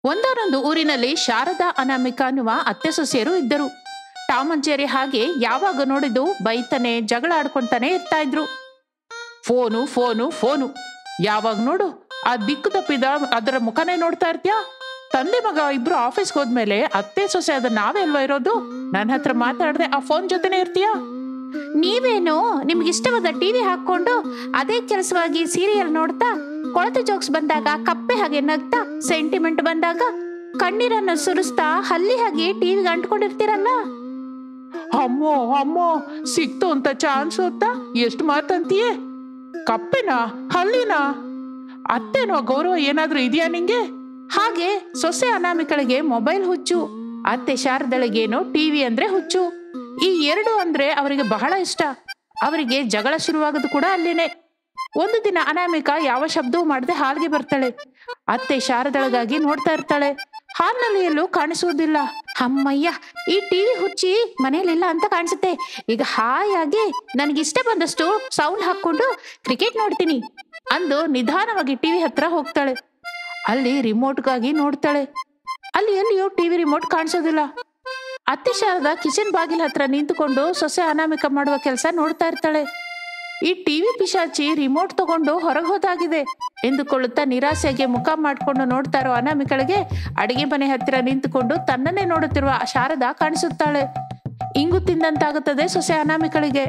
ಒಂದಾನೊಂದು ಊರಿನಲ್ಲಿ ಶಾರದಾ ಅನಾಮಿಕ ಅನ್ನುವ ಅತ್ತೆ ಸೊಸೆಯರು ಇದ್ದರು ಟಾಮ್ ಅಂಡ್ ಜೆರಿ ಹಾಗೆ ಯಾವಾಗ ನೋಡಿದ್ದು ಬೈತಾನೆ ಜಗಳ ಆಡ್ಕೊಂತಾನೆ ಇರ್ತಾ ಇದ್ರು ಫೋನು ಫೋನು ಫೋನು ಯಾವಾಗ ನೋಡು ಆ ದಿಕ್ಕು ತಪ್ಪಿದ ಅದರ ಮುಖನೇ ನೋಡ್ತಾ ಇರ್ತೀಯ ತಂದೆ ಮಗ ಇಬ್ರು ಆಫೀಸ್ಗೆ ಹೋದ್ಮೇಲೆ ಅತ್ತೆ ಸೊಸೆ ಅದ ನಾವೇ ಅಲ್ವಾ ಇರೋದು ನನ್ನ ಹತ್ರ ಮಾತಾಡದೆ ಆ ಫೋನ್ ಜೊತೆನೆ ಇರ್ತೀಯ ನೀವೇನು ನಿಮ್ಗೆ ಇಷ್ಟವಾದ ಟಿವಿ ಹಾಕೊಂಡು ಅದೇ ಕೆಲಸವಾಗಿ ಸೀರಿಯಲ್ ನೋಡ್ತಾ ಕೊಳತೆ ಜೋಕ್ಸ್ ಬಂದಾಗ ಕಪ್ಪೆ ಹಾಗೆ ನಗ್ತಾ ಸೆಂಟಿಮೆಂಟ್ ಬಂದಾಗ ಕಣ್ಣೀರನ್ನು ಸುರಿಸ್ತಾ ಹಲ್ಲಿ ಹಾಗೆ ಟಿವಿಗೆ ಅಂಟ್ಕೊಂಡಿರ್ತೀರಲ್ಲ ಅಮ್ಮೋ ಅಮ್ಮೋ ಸಿಕ್ತು ಅಂತ ಚಾನ್ಸ್ ಹೊತ್ತಾ ಎಷ್ಟು ಮಾತಂತೀಯೇ ಕಪ್ಪೆನಾ ಹಳ್ಳಿನಾ ಅತ್ತೆನೋ ಗೌರವ ಏನಾದ್ರೂ ಇದೆಯಾ ನಿಂಗೆ ಹಾಗೆ ಸೊಸೆ ಅನಾಮಿಕಳಿಗೆ ಮೊಬೈಲ್ ಹುಚ್ಚು ಅತ್ತೆ ಶಾರದಳಿಗೇನೋ ಟಿವಿ ಅಂದ್ರೆ ಹುಚ್ಚು ಈ ಎರಡು ಅಂದ್ರೆ ಅವರಿಗೆ ಬಹಳ ಇಷ್ಟ ಅವರಿಗೆ ಜಗಳ ಶುರುವಾಗೋದು ಕೂಡ ಅಲ್ಲಿನೇ ಒಂದು ದಿನ ಅನಾಮಿಕ ಯಾವ ಶಬ್ದವೂ ಮಾಡದೆ ಹಾಲ್ಗೆ ಬರ್ತಾಳೆ ಅತ್ತೆ ಶಾರದಳಗಾಗಿ ನೋಡ್ತಾ ಇರ್ತಾಳೆ ಹಾಲ್ನಲ್ಲಿ ಎಲ್ಲೂ ಕಾಣಿಸುವುದಿಲ್ಲ ಅಮ್ಮಯ್ಯ ಈ ಟಿವಿ ಹುಚ್ಚಿ ಮನೇಲಿಲ್ಲ ಅಂತ ಕಾಣಿಸುತ್ತೆ ಈಗ ಹಾಯಾಗಿ ನನಗಿಷ್ಟ ಬಂದಷ್ಟು ಸೌಂಡ್ ಹಾಕೊಂಡು ಕ್ರಿಕೆಟ್ ನೋಡ್ತೀನಿ ಅಂದು ನಿಧಾನವಾಗಿ ಟಿವಿ ಹತ್ರ ಹೋಗ್ತಾಳೆ ಅಲ್ಲಿ ರಿಮೋಟ್ಗಾಗಿ ನೋಡ್ತಾಳೆ ಅಲ್ಲಿ ಎಲ್ಲಿಯೂ ಟಿವಿ ರಿಮೋಟ್ ಕಾಣಿಸೋದಿಲ್ಲ ಅತ್ತೆ ಶಾರದಾ ಕಿಚನ್ ಬಾಗಿಲ ಹತ್ರ ನಿಂತುಕೊಂಡು ಸೊಸೆ ಅನಾಮಿಕ ಮಾಡುವ ಕೆಲಸ ನೋಡ್ತಾ ಇರ್ತಾಳೆ ಈ ಟಿವಿ ಪಿಶಾಚಿ ರಿಮೋಟ್ ತಗೊಂಡು ಹೊರಗೆ ಹೋದಾಗಿದೆ ಎಂದುಕೊಳ್ಳುತ್ತಾ ನಿರಾಸೆಗೆ ಮುಖ ಮಾಡ್ಕೊಂಡು ನೋಡ್ತಾ ಇರೋ ಅನಾಮಿಕಳಿಗೆ ಅಡಿಗೆ ಮನೆ ಹತ್ತಿರ ನಿಂತುಕೊಂಡು ತನ್ನನ್ನೇ ನೋಡುತ್ತಿರುವ ಶಾರದಾ ಕಾಣಿಸುತ್ತಾಳೆ ಇಂಗು ತಿಂದಂತಾಗುತ್ತದೆ ಸೊಸೆ ಅನಾಮಿಕಳಿಗೆ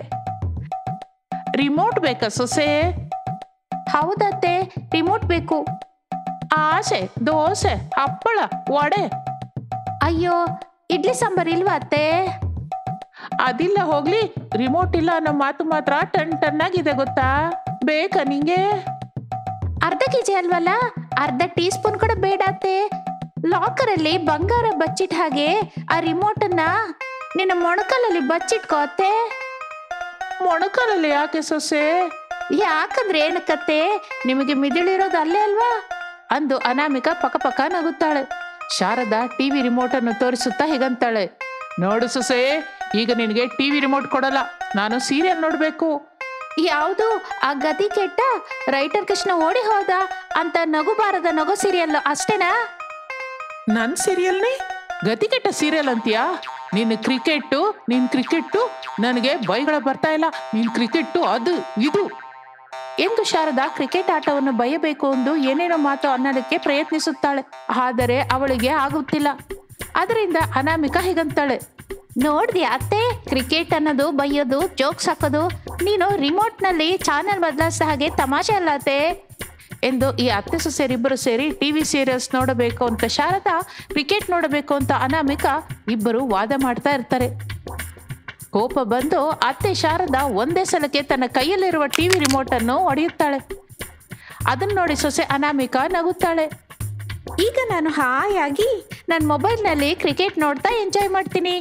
ರಿಮೋಟ್ ಬೇಕಾ ಸೊಸೆ ಹೌದತ್ತೆ ರಿಮೋಟ್ ಬೇಕು ಆಸೆ ದೋಸೆ ಹಪ್ಪಳ ವಡೆ ಅಯ್ಯೋ ಇಡ್ಲಿ ಸಾಂಬಾರ್ ಇಲ್ವಾ ಅತ್ತೆ ಅದಿಲ್ಲ ಹೋಗ್ಲಿ ರಿಮೋಟ್ ಇಲ್ಲ ಅನ್ನೋ ಮಾತು ಮಾತ್ರ ಟನ್ ಟನ್ ಆಗಿದೆ ಗೊತ್ತಾ ಬೇಕಾ ನಿಂಗೆ ಅರ್ಧ ಕೆಜಿ ಅಲ್ವಲ್ಲ ಅರ್ಧ ಟೀ ಸ್ಪೂನ್ ಕೂಡ ಬೇಡ ಅತ್ತೆ ಲಾಕರ್ ಅಲ್ಲಿ ಬಂಗಾರ ಬಚ್ಚಿಟ್ ಹಾಗೆ ಆ ರಿಮೋಟ್ ಅನ್ನ ನಿನ್ನ ಮೊಣಕಲಲ್ಲಿ ಬಚ್ಚಿಟ್ಕೋ ಅತ್ತೆ ಮೊಣಕಾಲಲ್ಲಿ ಯಾಕೆ ಸೊಸೆ ಯಾಕಂದ್ರೆ ಏನಕ್ಕತ್ತೆ ನಿಮಗೆ ಮಿದಿಳಿರೋದು ಅಲ್ಲೇ ಅಲ್ವಾ ಅಂದು ಅನಾಮಿಕ ಪಕ ಪಕ ನಗುತ್ತಾಳೆ ಶಾರದಾ ಟಿವಿ ರಿಮೋಟ್ ಅನ್ನು ತೋರಿಸುತ್ತಾ ಹೀಗಂತಾಳೆ ನೋಡು ಸೊಸೆ ಈಗ ನಿನಗೆ ಟಿವಿ ರಿಮೋಟ್ ಕೊಡಲ್ಲ ನಾನು ಸೀರಿಯಲ್ ನೋಡ್ಬೇಕು ಯಾವುದು ಆ ಗತಿ ಕೆಟ್ಟ ರೈಟರ್ ಕೃಷ್ಣ ಓಡಿ ಹೋದ ಅಂತ ನಗು ಬಾರದ ನಗು ಸೀರಿಯಲ್ ಅಷ್ಟೇನಾ ನನ್ ಸೀರಿಯಲ್ನೇ ಗತಿಗೆಟ್ಟ ಸೀರಿಯಲ್ ಅಂತೀಯಾ ನಿನ್ನ ಕ್ರಿಕೆಟ್ಟು ನಿನ್ ಕ್ರಿಕೆಟ್ಟು ನನಗೆ ಬೈಗಳ ಬರ್ತಾ ಇಲ್ಲ ನಿನ್ ಕ್ರಿಕೆಟ್ಟು ಅದು ಇದು ಎಂದು ಶಾರದಾ ಕ್ರಿಕೆಟ್ ಆಟವನ್ನು ಬಯಬೇಕು ಎಂದು ಏನೇನೋ ಮಾತು ಅನ್ನೋದಕ್ಕೆ ಪ್ರಯತ್ನಿಸುತ್ತಾಳೆ ಆದರೆ ಅವಳಿಗೆ ಆಗುತ್ತಿಲ್ಲ ಅದರಿಂದ ಅನಾಮಿಕ ಹೀಗಂತಾಳೆ ನೋಡ್ದ್ಯಾ ಅತ್ತೆ ಕ್ರಿಕೆಟ್ ಅನ್ನೋದು ಬೈಯೋದು ಜೋಕ್ಸ್ ಹಾಕೋದು ನೀನು ರಿಮೋಟ್ನಲ್ಲಿ ಚಾನೆಲ್ ಬದಲಾಯಿಸಿದ ಹಾಗೆ ತಮಾಷೆ ಅಲ್ಲ ಅತ್ತೆ ಎಂದು ಈ ಅತ್ತೆ ಸೊಸೆಯರಿಬ್ಬರು ಸೇರಿ ಟಿವಿ ಸೀರಿಯಲ್ಸ್ ನೋಡಬೇಕು ಅಂತ ಶಾರದಾ ಕ್ರಿಕೆಟ್ ನೋಡಬೇಕು ಅಂತ ಅನಾಮಿಕ ಇಬ್ಬರು ವಾದ ಮಾಡ್ತಾ ಇರ್ತಾರೆ ಕೋಪ ಬಂದು ಅತ್ತೆ ಶಾರದಾ ಒಂದೇ ಸಲಕ್ಕೆ ತನ್ನ ಕೈಯಲ್ಲಿರುವ ಟಿವಿ ರಿಮೋಟ್ ಅನ್ನು ಒಡೆಯುತ್ತಾಳೆ ಅದನ್ನ ನೋಡಿ ಸೊಸೆ ಅನಾಮಿಕ ನಗುತ್ತಾಳೆ ಈಗ ನಾನು ಹಾಯಾಗಿ ನನ್ನ ಮೊಬೈಲ್ನಲ್ಲಿ ಕ್ರಿಕೆಟ್ ನೋಡ್ತಾ ಎಂಜಾಯ್ ಮಾಡ್ತೀನಿ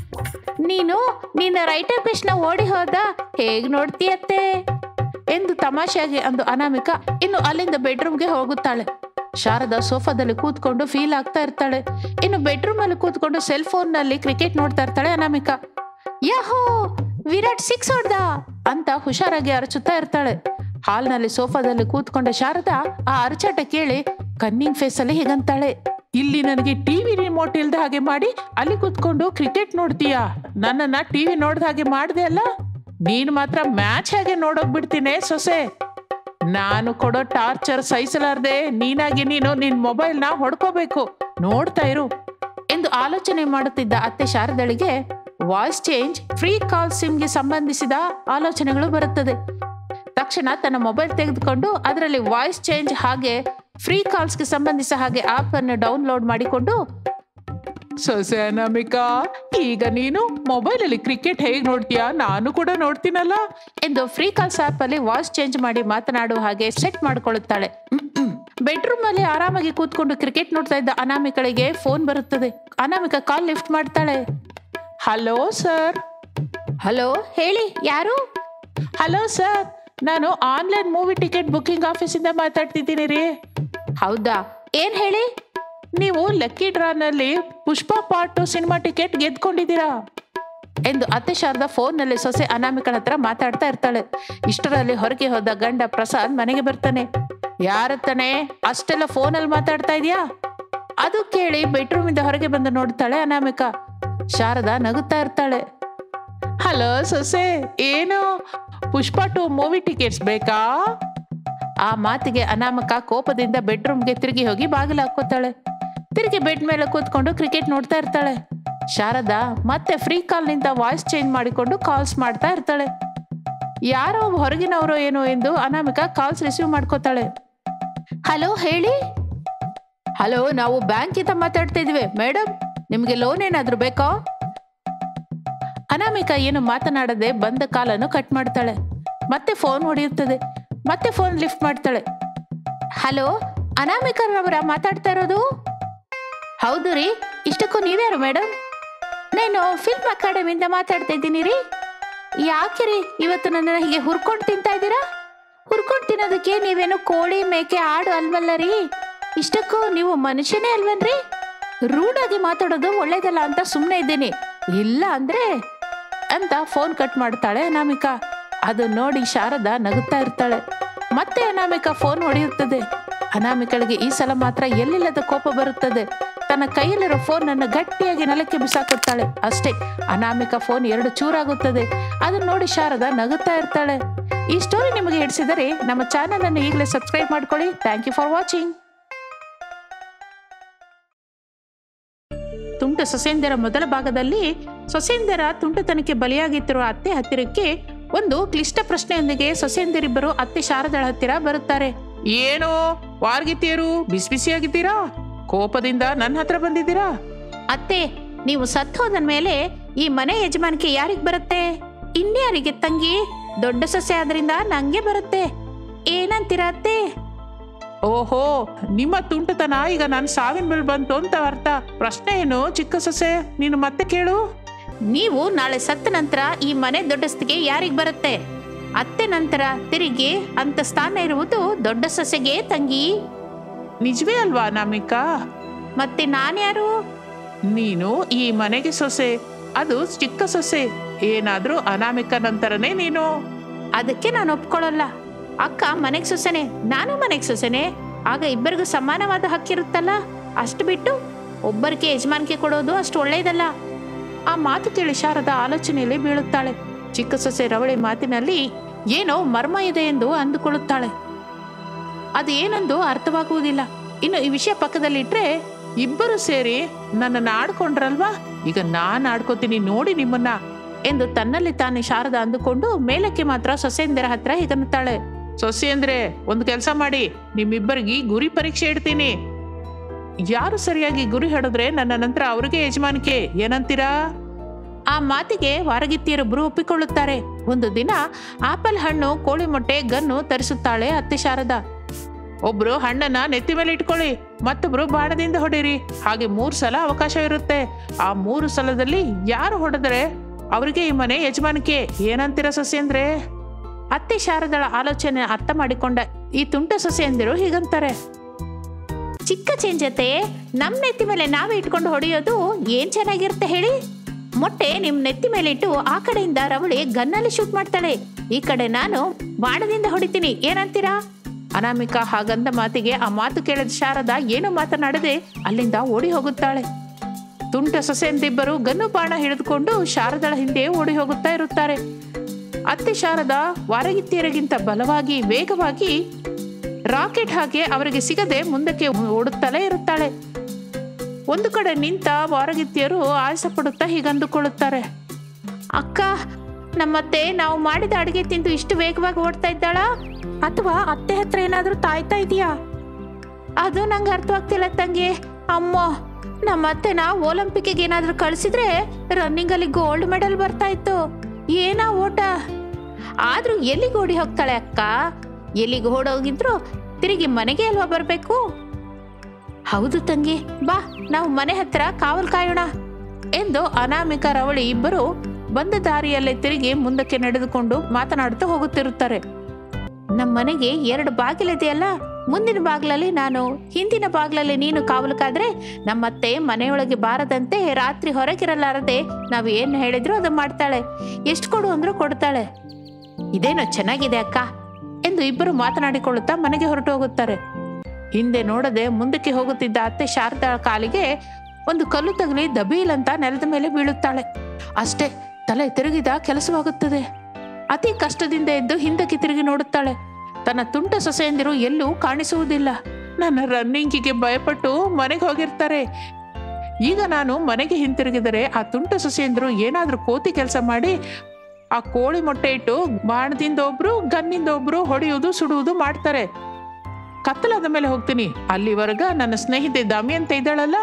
ನೀನು ನಿನ್ನ ರೈಟರ್ ಕೃಷ್ಣ ಓಡಿ ಹೋದ ಹೇಗ್ ನೋಡ್ತೀಯತ್ತೆ ಎಂದು ತಮಾಷೆಯಾಗಿ ಅಂದು ಅನಾಮಿಕ ಇನ್ನು ಅಲ್ಲಿಂದ ಬೆಡ್ರೂಮ್ಗೆ ಹೋಗುತ್ತಾಳೆ ಶಾರದಾ ಸೋಫಾದಲ್ಲಿ ಕೂತ್ಕೊಂಡು ಫೀಲ್ ಆಗ್ತಾ ಇರ್ತಾಳೆ ಇನ್ನು ಬೆಡ್ರೂಮ್ ಅಲ್ಲಿ ಕೂತ್ಕೊಂಡು ಸೆಲ್ ಫೋನ್ ನಲ್ಲಿ ಕ್ರಿಕೆಟ್ ನೋಡ್ತಾ ಇರ್ತಾಳೆ ಅನಾಮಿಕ ಯಾಹೋ ವಿರಾಟ್ ಸಿಕ್ಸ್ ಹೊಡ್ದ ಅಂತ ಹುಷಾರಾಗಿ ಅರಚುತ್ತಾ ಇರ್ತಾಳೆ ಹಾಲ್ನಲ್ಲಿ ಸೋಫಾದಲ್ಲಿ ಕೂತ್ಕೊಂಡ ಶಾರದಾ ಆ ಅರಚಾಟ ಕೇಳಿ ಕನ್ನಿಂಗ್ ಫೇಸ್ ಅಲ್ಲಿ ಹೀಗಂತಾಳೆ ಇಲ್ಲಿ ನನಗೆ ಟಿವಿ ರಿಮೋಟ್ ಇಲ್ದ ಹಾಗೆ ಮಾಡಿ ಅಲ್ಲಿ ಕೂತ್ಕೊಂಡು ಕ್ರಿಕೆಟ್ ನೋಡ್ತೀಯಾ ನನ್ನನ್ನ ಟಿವಿ ನೋಡ್ದ ಹಾಗೆ ಮಾಡ್ದೆ ಅಲ್ಲ ನೀನ್ ಮಾತ್ರ ಮ್ಯಾಚ್ ಹಾಗೆ ನೋಡೋಗ್ಬಿಡ್ತೀನಿ ಸೊಸೆ ನಾನು ಕೊಡೋ ಟಾರ್ಚರ್ ಸಹಿಸಲಾರ್ದೆ ನೀನಾಗಿ ನೀನು ನಿನ್ ಮೊಬೈಲ್ನ ಹೊಡ್ಕೋಬೇಕು ನೋಡ್ತಾ ಇರು ಎಂದು ಆಲೋಚನೆ ಮಾಡುತ್ತಿದ್ದ ಅತ್ತೆ ಶಾರದಳಿಗೆ ವಾಯ್ಸ್ ಚೇಂಜ್ ಫ್ರೀ ಕಾಲ್ ಸಿಮ್ಗೆ ಸಂಬಂಧಿಸಿದ ಆಲೋಚನೆಗಳು ಬರುತ್ತದೆ ತಕ್ಷಣ ತನ್ನ ಮೊಬೈಲ್ ತೆಗೆದುಕೊಂಡು ಅದರಲ್ಲಿ ವಾಯ್ಸ್ ಚೇಂಜ್ ಹಾಗೆ ಫ್ರೀ ಕಾಲ್ಸ್ಗೆ ಸಂಬಂಧಿಸಿದ ಹಾಗೆ ಆಪ್ ಅನ್ನು ಡೌನ್ಲೋಡ್ ಮಾಡಿಕೊಂಡು ಸೊಸೆ ಅನಾಮಿಕಾ ಈಗ ನೀನು ಮೊಬೈಲಲ್ಲಿ ಕ್ರಿಕೆಟ್ ಹೇಗೆ ನೋಡ್ತೀಯಾ ನಾನು ಕೂಡ ನೋಡ್ತೀನಲ್ಲ ಎಂದು ಫ್ರೀ ಕಾಲ್ಸ್ ಆಪ್ ಅಲ್ಲಿ ವಾಯ್ಸ್ ಚೇಂಜ್ ಮಾಡಿ ಮಾತನಾಡುವ ಹಾಗೆ ಸೆಟ್ ಮಾಡಿಕೊಳ್ಳುತ್ತಾಳೆ ಬೆಡ್ರೂಮ್ ಅಲ್ಲಿ ಆರಾಮಾಗಿ ಕೂತ್ಕೊಂಡು ಕ್ರಿಕೆಟ್ ನೋಡ್ತಾ ಇದ್ದ ಅನಾಮಿಕಳಿಗೆ ಫೋನ್ ಬರುತ್ತದೆ ಅನಾಮಿಕ ಕಾಲ್ ಲಿಫ್ಟ್ ಮಾಡ್ತಾಳೆ ಹಲೋ ಸರ್ ಹಲೋ ಹೇಳಿ ಯಾರು ಹಲೋ ಸರ್ ನಾನು ಆನ್ಲೈನ್ ಮೂವಿ ಟಿಕೆಟ್ ಬುಕಿಂಗ್ ಆಫೀಸಿಂದ ಮಾತಾಡ್ತಿದ್ದೀನಿ ರೀ ಹೌದಾ ಏನ್ ಹೇಳಿ ನೀವು ಲಕ್ಕಿ ಡ್ರಾನಲ್ಲಿ Pushpa part two cinema ticket ಗೆದ್ಕೊಂಡಿದ್ದೀರಾ ಎಂದು ಅತ್ತೆ ಶಾರದಾ ಫೋನ್ನಲ್ಲಿ ಸೊಸೆ ಅನಾಮಿಕಳ ಹತ್ರ ಮಾತಾಡ್ತಾ ಇರ್ತಾಳೆ ಇಷ್ಟರಲ್ಲಿ ಹೊರಗೆ ಹೋದ ಗಂಡ ಪ್ರಸಾದ್ ಮನೆಗೆ ಬರ್ತಾನೆ ಯಾರತ್ತನೆ ಅಷ್ಟೆಲ್ಲ ಫೋನಲ್ಲಿ ಮಾತಾಡ್ತಾ ಇದೀಯಾ ಅದು ಕೇಳಿ ಬೆಡ್ರೂಮಿಂದ ಹೊರಗೆ ಬಂದು ನೋಡ್ತಾಳೆ ಅನಾಮಿಕಾ ಶಾರದಾ ನಗುತ್ತಾ ಇರ್ತಾಳೆ ಹಲೋ ಸೊಸೆ ಏನು ಪುಷ್ಪ ಟು ಮೂವಿ ಟಿಕೆಟ್ಸ್ ಬೇಕಾ ಆ ಮಾತಿಗೆ ಅನಾಮಕ ಕೋಪದಿಂದ ಬೆಡ್ರೂಮ್ಗೆ ತಿರುಗಿ ಹೋಗಿ ಬಾಗಿಲು ಹಾಕೋತಾಳೆ ತಿರುಗಿ ಬೆಡ್ ಮೇಲೆ ಕೂತ್ಕೊಂಡು ಕ್ರಿಕೆಟ್ ನೋಡ್ತಾ ಇರ್ತಾಳೆ ಶಾರದಾ ಮತ್ತೆ ಫ್ರೀ ಕಾಲ್ನಿಂದ ವಾಯ್ಸ್ ಚೇಂಜ್ ಮಾಡಿಕೊಂಡು ಕಾಲ್ಸ್ ಮಾಡ್ತಾ ಇರ್ತಾಳೆ ಯಾರೋ ಒಬ್ಬ ಹೊರಗಿನವರು ಏನೋ ಎಂದು ಅನಾಮಿಕಾ ಕಾಲ್ಸ್ ರಿಸೀವ್ ಮಾಡ್ಕೋತಾಳೆ ಹಲೋ ಹೇಳಿ ಹಲೋ ನಾವು ಬ್ಯಾಂಕಿಂದ ಮಾತಾಡ್ತಾ ಇದ್ವಿ ಮೇಡಮ್ ನಿಮಗೆ ಲೋನ್ ಏನಾದರೂ ಬೇಕಾ ಅನಾಮಿಕಾ ಏನು ಮಾತನಾಡದೆ ಬಂದ ಕಾಲನ್ನು ಕಟ್ ಮಾಡ್ತಾಳೆ ಮತ್ತೆ ಫೋನ್ ಹೊಡೆಯುತ್ತದೆ ಮತ್ತೆ ಫೋನ್ ಲಿಫ್ಟ್ ಮಾಡ್ತಾಳೆ ಹಲೋ ಅನಾಮಿಕರವರ ಮಾತಾಡ್ತಾ ಇರೋದು ಹೌದು ರೀ ಇಷ್ಟಕ್ಕೂ ನೀವ್ಯಾರು ಮೇಡಮ್ ನಾನು ಫಿಲ್ಮ್ ಅಕಾಡೆಮಿಯಿಂದ ಮಾತಾಡ್ತಾ ಇದ್ದೀನಿ ರೀ ಯಾಕೆ ರೀ ಇವತ್ತು ನನ್ನನ್ನು ಹೀಗೆ ಹುರ್ಕೊಂಡು ತಿಂತಾ ಇದ್ದೀರಾ ಹುರ್ಕೊಂಡು ತಿನ್ನೋದಕ್ಕೆ ನೀವೇನು ಕೋಳಿ ಮೇಕೆ ಆಡು ಅಲ್ವಲ್ಲ ರೀ ಇಷ್ಟಕ್ಕೂ ನೀವು ಮನುಷ್ಯನೇ ಅಲ್ವನ್ರಿ ರೂಢಾಗಿ ಮಾತಾಡೋದು ಒಳ್ಳೇದಲ್ಲ ಅಂತ ಸುಮ್ಮನೆ ಇದ್ದೀನಿ ಇಲ್ಲ ಅಂದ್ರೆ ಅಂತ ಫೋನ್ ಕಟ್ ಮಾಡ್ತಾಳೆ ಅನಾಮಿಕಾ ಅದು ನೋಡಿ ಶಾರದಾ ನಗುತ್ತಾ ಇರ್ತಾಳೆ ಮತ್ತೆ ಅನಾಮಿಕಾ ಫೋನ್ ಹೊಡೆಯುತ್ತದೆ ಅನಾಮಿಕಳಿಗೆ ಈ ಸಲ ಮಾತ್ರ ಎಲ್ಲಿಲ್ಲದ ಕೋಪ ಬರುತ್ತದೆ ತನ್ನ ಕೈಯಲ್ಲಿರೋ ಫೋನ್ ಅನ್ನು ಗಟ್ಟಿಯಾಗಿ ನೆಲಕ್ಕೆ ಬಿಸಾಕುತ್ತಾಳೆ ಅಷ್ಟೇ ಅನಾಮಿಕಾ ಫೋನ್ ಎರಡು ಚೂರಾಗುತ್ತದೆ ಅದನ್ನ ನೋಡಿ ಶಾರದಾ ನಗುತ್ತಾ ಇರ್ತಾಳೆ ಈ ಸ್ಟೋರಿ ನಿಮಗೆ ಹಿಡಿಸಿದರೆ ನಮ್ಮ ಚಾನೆಲ್ ಅನ್ನು ಈಗಲೇ ಸಬ್ಸ್ಕ್ರೈಬ್ ಮಾಡ್ಕೊಳ್ಳಿ ಥ್ಯಾಂಕ್ ಯು ಫಾರ್ ವಾಚಿಂಗ್ ತುಂಟ ಸೊಸೆಂದರ ಮೊದಲ ಭಾಗದಲ್ಲಿ ಸೊಸೆಂದರ ತುಂಟತನಕ್ಕೆ ಬಲಿಯಾಗಿತ್ತಿರುವ ಅತ್ತೆ ಹತ್ತಿರಕ್ಕೆ ಒಂದು ಕ್ಲಿಷ್ಟ ಪ್ರಶ್ನೆಯೊಂದಿಗೆ ಸೊಸೆಂದರಿಬ್ಬರು ಅತ್ತೆ ಶಾರದಳ ಹತ್ತಿರ ಬರುತ್ತಾರೆ ಏನು ವಾರ್ಗಿತಿಯರು ಬಿಸಿ ಬಿಸಿಯಾಗಿದ್ದೀರಾ ಕೋಪದಿಂದ ನನ್ನ ಹತ್ರ ಬಂದಿದ್ದೀರಾ ಅತ್ತೆ ನೀವು ಸತ್ತು ಹೋದ ಮೇಲೆ ಈ ಮನೆ ಯಜಮಾನಿಕೆ ಯಾರಿಗ್ ಬರುತ್ತೆ ಇನ್ಯಾರಿಗೆ ತಂಗಿ ದೊಡ್ಡ ಸೊಸೆ ಆದ್ರಿಂದ ನಂಗೆ ಬರುತ್ತೆ ಏನಂತೀರ ಅತ್ತೆ ಓಹೋ ನಿಮ್ಮ ತುಂಟತನ ಈಗ ನನ್ನ ಸಾವಿನ ಮೇಲೆ ಬಂತು ಅಂತ ಅರ್ಥ ಪ್ರಶ್ನೆ ಏನು ಚಿಕ್ಕ ಸೊಸೆ ನೀನು ಮತ್ತೆ ಕೇಳು ನೀವು ನಾಳೆ ಸತ್ತ ನಂತರ ಈ ಮನೆ ದೊಡ್ಡಸ್ತಿಗೆ ಯಾರಿಗ್ ಬರುತ್ತೆ ಅತ್ತೆ ನಂತರ ತಿರುಗಿ ಅಂತ ಸ್ಥಾನ ಇರುವುದು ದೊಡ್ಡ ಸೊಸೆಗೆ ತಂಗಿ ನಿಜವೇ ಅಲ್ವಾ ಅನಾಮಿಕಾ ಮತ್ತೆ ನಾನ್ಯಾರು ನೀನು ಈ ಮನೆಗೆ ಸೊಸೆ ಅದು ಚಿಕ್ಕ ಸೊಸೆ ಏನಾದ್ರೂ ಅನಾಮಿಕ ನಂತರನೇ ನೀನು ಅದಕ್ಕೆ ನಾನು ಒಪ್ಕೊಳ್ಳಲ್ಲ ಅಕ್ಕ ಮನೆಗ್ ಸೊಸೆನೆ ನಾನು ಮನೆಗ್ ಸೊಸೆನೆ ಆಗ ಇಬ್ಬರಿಗೂ ಸಮಾನವಾದ ಹಕ್ಕಿರುತ್ತಲ್ಲ ಅಷ್ಟು ಬಿಟ್ಟು ಒಬ್ಬರಿಗೆ ಯಜಮಾನಿಕೆ ಕೊಡೋದು ಅಷ್ಟು ಒಳ್ಳೆಯದಲ್ಲ ಆ ಮಾತು ಕೇಳಿ ಶಾರದ ಆಲೋಚನೆಯಲ್ಲಿ ಬೀಳುತ್ತಾಳೆ ಚಿಕ್ಕ ಸೊಸೆ ರವಳಿ ಮಾತಿನಲ್ಲಿ ಏನೋ ಮರ್ಮ ಇದೆ ಎಂದು ಅಂದುಕೊಳ್ಳುತ್ತಾಳೆ ಅದು ಏನೆಂದು ಅರ್ಥವಾಗುವುದಿಲ್ಲ ಇನ್ನು ಈ ವಿಷಯ ಪಕ್ಕದಲ್ಲಿಟ್ರೆ ಇಬ್ಬರು ಸೇರಿ ನನ್ನನ್ನು ಆಡ್ಕೊಂಡ್ರಲ್ವಾ ಈಗ ನಾನು ಆಡ್ಕೋತೀನಿ ನೋಡಿ ನಿಮ್ಮನ್ನ ಎಂದು ತನ್ನಲ್ಲಿ ತಾನೇ ಶಾರದ ಅಂದುಕೊಂಡು ಮೇಲಕ್ಕೆ ಮಾತ್ರ ಸೊಸೆಯಂದರ ಹತ್ರ ಹೀಗನ್ನುತ್ತಾಳೆ ಸೊಸೆ ಅಂದ್ರೆ ಒಂದು ಕೆಲಸ ಮಾಡಿ ನಿಮ್ಮಿಬ್ಬರಿಗೆ ಗುರಿ ಪರೀಕ್ಷೆ ಇಡ್ತೀನಿ ಯಾರು ಸರಿಯಾಗಿ ಗುರಿ ಹಿಡಿದ್ರೆ ನನ್ನ ನಂತರ ಅವ್ರಿಗೆ ಯಜಮಾನಿಕೆ ಏನಂತೀರಾ ಆ ಮಾತಿಗೆ ವಾರಗಿತ್ತಿಯರೊಬ್ಬರು ಒಪ್ಪಿಕೊಳ್ಳುತ್ತಾರೆ ಒಂದು ದಿನ ಆಪಲ್ ಹಣ್ಣು ಕೋಳಿ ಮೊಟ್ಟೆ ಗನ್ನು ತರಿಸುತ್ತಾಳೆ ಅತ್ತೆ ಶಾರದಾ ಒಬ್ರು ಹಣ್ಣನ್ನ ನೆತ್ತಿ ಮೇಲೆ ಇಟ್ಕೊಳ್ಳಿ ಮತ್ತೊಬ್ರು ಬಾಣದಿಂದ ಹೊಡೀರಿ ಹಾಗೆ ಮೂರು ಸಲ ಅವಕಾಶ ಇರುತ್ತೆ ಆ ಮೂರು ಸಲದಲ್ಲಿ ಯಾರು ಹೊಡೆದ್ರೆ ಅವರಿಗೆ ಈ ಮನೆ ಯಜಮಾನಿಕೆ ಏನಂತೀರ ಸೊಸೆ ಅಂದ್ರೆ ಅತ್ತೆ ಶಾರದಳ ಆಲೋಚನೆ ಅರ್ಥ ಮಾಡಿಕೊಂಡ ಈ ತುಂಟ ಸೊಸೆಯಂದಿರು ಹೀಗಂತಾರೆ ಚಿಕ್ಕ ಚೆಂಜತೆ ನಮ್ ನೆತ್ತಿ ಮೇಲೆ ನಾವೇ ಇಟ್ಕೊಂಡು ಹೊಡೆಯೋದು ಏನ್ ಚೆನ್ನಾಗಿರುತ್ತೆ ಹೇಳಿ ಮೊಟ್ಟೆ ನಿಮ್ ನೆತ್ತಿ ಮೇಲೆ ಇಟ್ಟು ಆ ಕಡೆಯಿಂದ ರವಳಿ ಗನ್ನಲ್ಲಿ ಶೂಟ್ ಮಾಡ್ತಾಳೆ ಈ ಕಡೆ ನಾನು ಬಾಣದಿಂದ ಹೊಡಿತೀನಿ ಏನಂತೀರಾ ಅನಾಮಿಕಾ ಹಾಗಂದ ಮಾತಿಗೆ ಆ ಮಾತು ಕೇಳಿದ ಶಾರದಾ ಏನು ಮಾತನಾಡದೆ ಅಲ್ಲಿಂದ ಓಡಿ ಹೋಗುತ್ತಾಳೆ ತುಂಟ ಸೊಸೆಯಂತಿಬ್ಬರು ಗನ್ನು ಬಾಣ ಹಿಡಿದುಕೊಂಡು ಶಾರದಳ ಹಿಂದೆ ಓಡಿ ಹೋಗುತ್ತಾ ಇರುತ್ತಾರೆ ಅತ್ತೆ ಶಾರದಾ ವಾರಗಿತ್ತಿಯರಿಗಿಂತ ಬಲವಾಗಿ ವೇಗವಾಗಿ ರಾಕೆಟ್ ಹಾಗೆ ಅವರಿಗೆ ಸಿಗದೆ ಮುಂದಕ್ಕೆ ಓಡುತ್ತಲೇ ಇರುತ್ತಾಳೆ ಒಂದು ಕಡೆ ನಿಂತ ವಾರಗಿತ್ತಿಯರು ಆಯಾಸ ಪಡುತ್ತಾ ಹೀಗಂದುಕೊಳ್ಳುತ್ತಾರೆ ಅಕ್ಕ ನಮ್ಮತ್ತೆ ನಾವು ಮಾಡಿದ ಅಡಿಗೆ ತಿಂದು ಇಷ್ಟು ವೇಗವಾಗಿ ಓಡ್ತಾ ಇದ್ದಾಳಾ ಅಥವಾ ಅತ್ತೆ ಹತ್ರ ಏನಾದ್ರೂ ತಾಯ್ತಾ ಇದೆಯಾ ಅದು ನಂಗೆ ಅರ್ಥವಾಗ್ತಿಲ್ಲ ತಂಗಿ ಅಮ್ಮ ನಮ್ಮತ್ತೆನ ಒಲಿಂಪಿಕ್ಗೆ ಏನಾದ್ರೂ ಕಳಿಸಿದ್ರೆ ರನ್ನಿಂಗ್ ಅಲ್ಲಿ ಗೋಲ್ಡ್ ಮೆಡಲ್ ಬರ್ತಾ ಇತ್ತು ಏನಾ ಓಟ ಆದ್ರೂ ಎಲ್ಲಿಗೆ ಓಡಿ ಹೋಗ್ತಾಳೆ ಅಕ್ಕ ಎಲ್ಲಿಗೆ ಓಡೋಗಿದ್ರು ತಿರುಗಿ ಮನೆಗೆ ಅಲ್ವಾ ಬರ್ಬೇಕು ಹೌದು ತಂಗಿ ಬಾ ನಾವು ಮನೆ ಹತ್ರ ಕಾವಲ್ ಕಾಯೋಣ ಎಂದು ಅನಾಮಿಕ ರವಳಿ ಇಬ್ಬರು ಬಂದ ದಾರಿಯಲ್ಲೇ ತಿರುಗಿ ಮುಂದಕ್ಕೆ ನಡೆದುಕೊಂಡು ಮಾತನಾಡುತ್ತಾ ಹೋಗುತ್ತಿರುತ್ತಾರೆ ನಮ್ಮ ಮನೆಗೆ ಎರಡು ಬಾಗಿಲಿದೆಯಲ್ಲ ಮುಂದಿನ ಬಾಗಿಲಲ್ಲಿ ನಾನು ಹಿಂದಿನ ಬಾಗಿಲಲ್ಲಿ ನೀನು ಕಾವಲು ಕಾದ್ರೆ ನಮ್ಮತ್ತೆ ಮನೆಯೊಳಗೆ ಬಾರದಂತೆ ರಾತ್ರಿ ಹೊರಗಿರಲಾರದೆ ನಾವು ಏನು ಹೇಳಿದ್ರು ಅದು ಮಾಡ್ತಾಳೆ ಎಷ್ಟು ಕೊಡು ಅಂದ್ರೂ ಕೊಡ್ತಾಳೆ ಇದೇನೋ ಚೆನ್ನಾಗಿದೆ ಅಕ್ಕ ಎಂದು ಇಬ್ಬರು ಮಾತನಾಡಿಕೊಳ್ಳುತ್ತಾ ಮನೆಗೆ ಹೊರಟು ಹೋಗುತ್ತಾರೆ ಹಿಂದೆ ನೋಡದೆ ಮುಂದಕ್ಕೆ ಹೋಗುತ್ತಿದ್ದ ಅತ್ತೆ ಶಾರದಾ ಕಾಲಿಗೆ ಒಂದು ಕಲ್ಲು ತಗಲಿ ದಬೀಲಂತ ನೆಲದ ಮೇಲೆ ಬೀಳುತ್ತಾಳೆ ಅಷ್ಟೇ ತಲೆ ತಿರುಗಿದ ಕೆಲಸವಾಗುತ್ತದೆ ಅತಿ ಕಷ್ಟದಿಂದ ಎದ್ದು ಹಿಂದಕ್ಕೆ ತಿರುಗಿ ನೋಡುತ್ತಾಳೆ ತನ್ನ ತುಂಟ ಸೊಸೆಯಂದಿರು ಎಲ್ಲೂ ಕಾಣಿಸುವುದಿಲ್ಲ ನನ್ನ ರನ್ನಿಂಗಿಗೆ ಭಯಪಟ್ಟು ಮನೆಗೆ ಹೋಗಿರ್ತಾರೆ ಈಗ ನಾನು ಮನೆಗೆ ಹಿಂತಿರುಗಿದರೆ ಆ ತುಂಟ ಸೊಸೆಯಂದ್ರು ಏನಾದ್ರೂ ಕೋತಿ ಕೆಲಸ ಮಾಡಿ ಆ ಕೋಳಿ ಮೊಟ್ಟೆ ಇಟ್ಟು ಬಾಣದಿಂದ ಒಬ್ರು ಗನ್ನಿಂದ ಒಬ್ರು ಹೊಡೆಯುವುದು ಸುಡುವುದು ಮಾಡ್ತಾರೆ ಕತ್ತಲಾದ ಮೇಲೆ ಹೋಗ್ತೀನಿ ಅಲ್ಲಿವರೆಗ ನನ್ನ ಸ್ನೇಹಿತೆ ದಮಯಂತ ಇದ್ದಾಳಲ್ಲ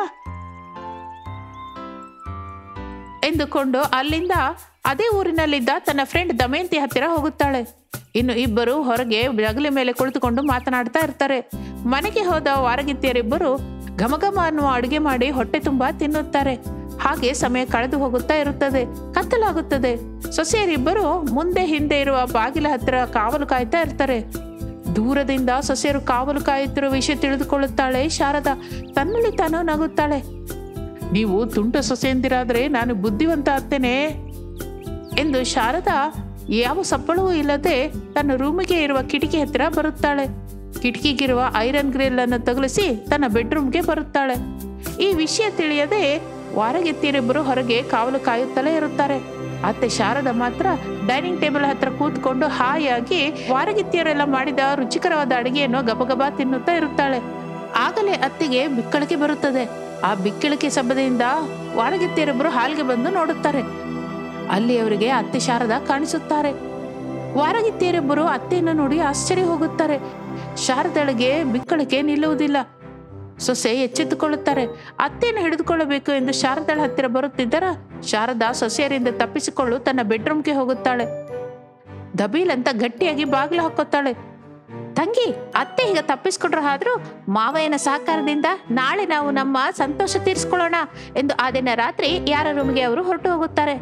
ಎಂದುಕೊಂಡು ಅಲ್ಲಿಂದ ಅದೇ ಊರಿನಲ್ಲಿದ್ದ ತನ್ನ ಫ್ರೆಂಡ್ ದಮಯಂತಿ ಹತ್ತಿರ ಹೋಗುತ್ತಾಳೆ ಇನ್ನು ಇಬ್ಬರು ಹೊರಗೆ ಜಗಲಿ ಮೇಲೆ ಕುಳಿತುಕೊಂಡು ಮಾತನಾಡ್ತಾ ಇರ್ತಾರೆ ಮನೆಗೆ ಹೋದ ವಾರಗಿತ್ತಿಯರಿಬ್ಬರು ಘಮಘಮ ಅನ್ನುವ ಅಡುಗೆ ಮಾಡಿ ಹೊಟ್ಟೆ ತುಂಬಾ ತಿನ್ನುತ್ತಾರೆ ಹಾಗೆ ಸಮಯ ಕಳೆದು ಹೋಗುತ್ತಾ ಇರುತ್ತದೆ ಕತ್ತಲಾಗುತ್ತದೆ ಸೊಸೆಯರಿಬ್ಬರು ಮುಂದೆ ಹಿಂದೆ ಇರುವ ಬಾಗಿಲ ಹತ್ತಿರ ಕಾವಲು ಕಾಯ್ತಾ ಇರ್ತಾರೆ ದೂರದಿಂದ ಸೊಸೆಯರು ಕಾವಲು ಕಾಯುತ್ತಿರುವ ವಿಷಯ ತಿಳಿದುಕೊಳ್ಳುತ್ತಾಳೆ ಶಾರದಾ ತನ್ನಲ್ಲಿ ತಾನು ನಗುತ್ತಾಳೆ ನೀವು ತುಂಟ ಸೊಸೆಯಂದಿರಾದ್ರೆ ನಾನು ಬುದ್ಧಿವಂತ ಅತ್ತೇನೆ ಎಂದು ಶಾರದಾ ಯಾವ ಸಪ್ಪಳವೂ ಇಲ್ಲದೆ ತನ್ನ ರೂಮಿಗೆ ಇರುವ ಕಿಟಕಿ ಹತ್ತಿರ ಬರುತ್ತಾಳೆ ಕಿಟಕಿಗಿರುವ ಐರನ್ ಗ್ರಿಲ್ ಅನ್ನು ತಗುಲಿಸಿ ತನ್ನ ಬೆಡ್ರೂಮ್ಗೆ ಬರುತ್ತಾಳೆ ಈ ವಿಷಯ ತಿಳಿಯದೆ ವಾರಗೆತ್ತಿಯರಿಬ್ಬರು ಹೊರಗೆ ಕಾವಲು ಕಾಯುತ್ತಲೇ ಇರುತ್ತಾರೆ ಅತ್ತೆ ಶಾರದಾ ಮಾತ್ರ ಡೈನಿಂಗ್ ಟೇಬಲ್ ಹತ್ರ ಕೂತ್ಕೊಂಡು ಹಾಯಾಗಿ ವಾರಗಿತ್ತಿಯರೆಲ್ಲ ಮಾಡಿದ ರುಚಿಕರವಾದ ಅಡಿಗೆಯನ್ನು ಗಬಗಬ ತಿನ್ನುತ್ತಾ ಇರುತ್ತಾಳೆ ಆಗಲೇ ಅತ್ತಿಗೆ ಬಿಕ್ಕಳಿಕೆ ಬರುತ್ತದೆ ಆ ಬಿಕ್ಕಳಿಕೆ ಶಬ್ದದಿಂದ ವಾರಗಿತ್ತಿಯರಿಬ್ಬರು ಹಾಲ್ಗೆ ಬಂದು ನೋಡುತ್ತಾರೆ ಅಲ್ಲಿ ಅವರಿಗೆ ಅತ್ತೆ ಶಾರದಾ ಕಾಣಿಸುತ್ತಾರೆ ವಾರಗಿತ್ತಿಯರಿಬ್ಬರು ಅತ್ತೆಯನ್ನು ನೋಡಿ ಆಶ್ಚರ್ಯ ಹೋಗುತ್ತಾರೆ ಶಾರದಳಿಗೆ ಬಿಕ್ಕಳಿಕೆ ನಿಲ್ಲುವುದಿಲ್ಲ ಸೊಸೆ ಎಚ್ಚೆತ್ತುಕೊಳ್ಳುತ್ತಾರೆ ಅತ್ತೆಯನ್ನು ಹಿಡಿದುಕೊಳ್ಳಬೇಕು ಎಂದು ಶಾರದಾಳ ಹತ್ತಿರ ಬರುತ್ತಿದ್ದರ ಶಾರದಾ ಸೊಸೆಯರಿಂದ ತಪ್ಪಿಸಿಕೊಳ್ಳು ತನ್ನ ಬೆಡ್ರೂಮ್ಗೆ ಹೋಗುತ್ತಾಳೆ ದಬೀಲ್ ಅಂತ ಗಟ್ಟಿಯಾಗಿ ಬಾಗಿಲು ಹಾಕುತ್ತಾಳೆ ತಂಗಿ ಅತ್ತೆ ಈಗ ತಪ್ಪಿಸ್ಕೊಂಡ್ರೆ ಆದ್ರೂ ಮಾವಯ್ಯನ ಸಹಕಾರದಿಂದ ನಾಳೆ ನಾವು ನಮ್ಮ ಸಂತೋಷ ತೀರಿಸ್ಕೊಳ್ಳೋಣ ಎಂದು ಆ ದಿನ ರಾತ್ರಿ ಯಾರ ರೂಮ್ಗೆ ಅವರು ಹೊರಟು ಹೋಗುತ್ತಾರೆ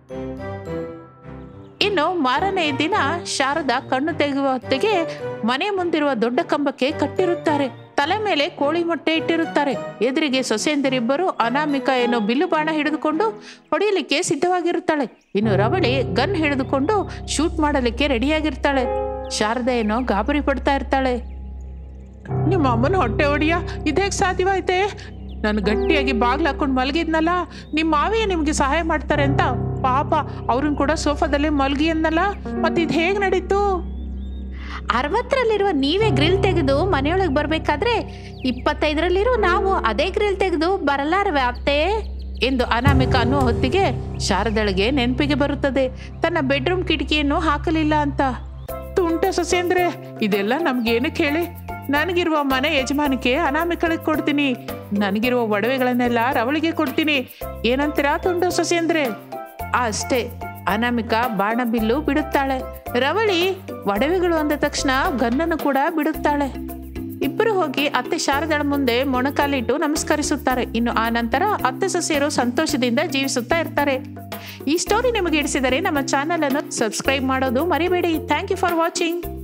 ಇನ್ನು ಮಾರನೇ ದಿನ ಶಾರದಾ ಕಣ್ಣು ತೆಗೆಯುವ ಹೊತ್ತಿಗೆ ಮನೆ ಮುಂದಿರುವ ದೊಡ್ಡ ಕಂಬಕ್ಕೆ ಕಟ್ಟಿರುತ್ತಾರೆ ತಲೆ ಮೇಲೆ ಕೋಳಿ ಮೊಟ್ಟೆ ಇಟ್ಟಿರುತ್ತಾರೆ ಎದುರಿಗೆ ಸೊಸೆಯಂದಿರಿಬ್ಬರು ಅನಾಮಿಕ ಏನೋ ಬಿಲ್ಲು ಬಾಣ ಹಿಡಿದುಕೊಂಡು ಹೊಡೆಯಲಿಕ್ಕೆ ಸಿದ್ಧವಾಗಿರುತ್ತಾಳೆ ಇನ್ನು ರವಳಿ ಗನ್ ಹಿಡಿದುಕೊಂಡು ಶೂಟ್ ಮಾಡಲಿಕ್ಕೆ ರೆಡಿಯಾಗಿರ್ತಾಳೆ ಶಾರದಾ ಏನೋ ಗಾಬರಿ ಪಡ್ತಾ ಇರ್ತಾಳೆ ನಿಮ್ಮ ಅಮ್ಮನ ಹೊಟ್ಟೆ ಹೊಡಿಯ ಇದೇಗ್ ಸಾಧ್ಯವಾಯ್ತೆ ನಾನು ಗಟ್ಟಿಯಾಗಿ ಬಾಗ್ಲು ಹಾಕೊಂಡು ಮಲಗಿದ್ನಲ್ಲ ನಿಮ್ಮ ಮಾವಿಯ ನಿಮ್ಗೆ ಸಹಾಯ ಮಾಡ್ತಾರೆ ಅಂತ ಪಾಪ ಅವ್ರನ್ನ ಕೂಡ ಸೋಫಾದಲ್ಲಿ ಮಲಗಿ ಅನ್ನಲ್ಲ ಮತ್ತೆ ಇದು ಹೇಗ್ ನಡೀತು ಅರವತ್ತರಲ್ಲಿರುವ ನೀವೇ ಗ್ರಿಲ್ ತೆಗೆದು ಮನೆಯೊಳಗೆ ಬರ್ಬೇಕಾದ್ರೆ ಇಪ್ಪತ್ತೈದರಲ್ಲಿರೋ ನಾವು ಅದೇ ಗ್ರಿಲ್ ತೆಗೆದು ಬರಲಾರವೆ ಅತ್ತೆ ಎಂದು ಅನಾಮಿಕ ಅನ್ನುವ ಹೊತ್ತಿಗೆ ಶಾರದಳಿಗೆ ನೆನಪಿಗೆ ಬರುತ್ತದೆ ತನ್ನ ಬೆಡ್ರೂಮ್ ಕಿಟಕಿಯನ್ನು ಹಾಕಲಿಲ್ಲ ಅಂತ ತುಂಟ ಸೊಸೆ ಅಂದ್ರೆ ಇದೆಲ್ಲ ನಮ್ಗೇನಕ್ಕೆ ಹೇಳಿ ನನಗಿರುವ ಮನೆ ಯಜಮಾನಿಕೆ ಅನಾಮಿಕಳಿಗೆ ಕೊಡ್ತೀನಿ ನನಗಿರುವ ಒಡವೆಗಳನ್ನೆಲ್ಲ ರವಳಿಗೆ ಕೊಡ್ತೀನಿ ಏನಂತೀರಾ ತುಂಟ ಸೊಸೆ ಅಂದ್ರೆ ಅಷ್ಟೇ ಅನಾಮಿಕ ಬಾಣ ಬಿಲ್ಲು ಬಿಡುತ್ತಾಳೆ ರವಳಿ ಒಡವೆಗಳು ಅಂದ ತಕ್ಷಣ ಗನ್ನನ್ನು ಕೂಡ ಬಿಡುತ್ತಾಳೆ ಇಬ್ಬರು ಹೋಗಿ ಅತ್ತೆ ಶಾರದಳ ಮುಂದೆ ಮೊಣಕಾಲಿಟ್ಟು ನಮಸ್ಕರಿಸುತ್ತಾರೆ ಇನ್ನು ಆ ನಂತರ ಅತ್ತೆ ಸೊಸೆಯರು ಸಂತೋಷದಿಂದ ಜೀವಿಸುತ್ತಾ ಇರ್ತಾರೆ ಈ ಸ್ಟೋರಿ ನಿಮಗೆ ಇಡಿಸಿದರೆ ನಮ್ಮ ಚಾನಲ್ ಅನ್ನು ಸಬ್ಸ್ಕ್ರೈಬ್ ಮಾಡೋದು ಮರಿಬೇಡಿ ಥ್ಯಾಂಕ್ ಯು ಫಾರ್ ವಾಚಿಂಗ್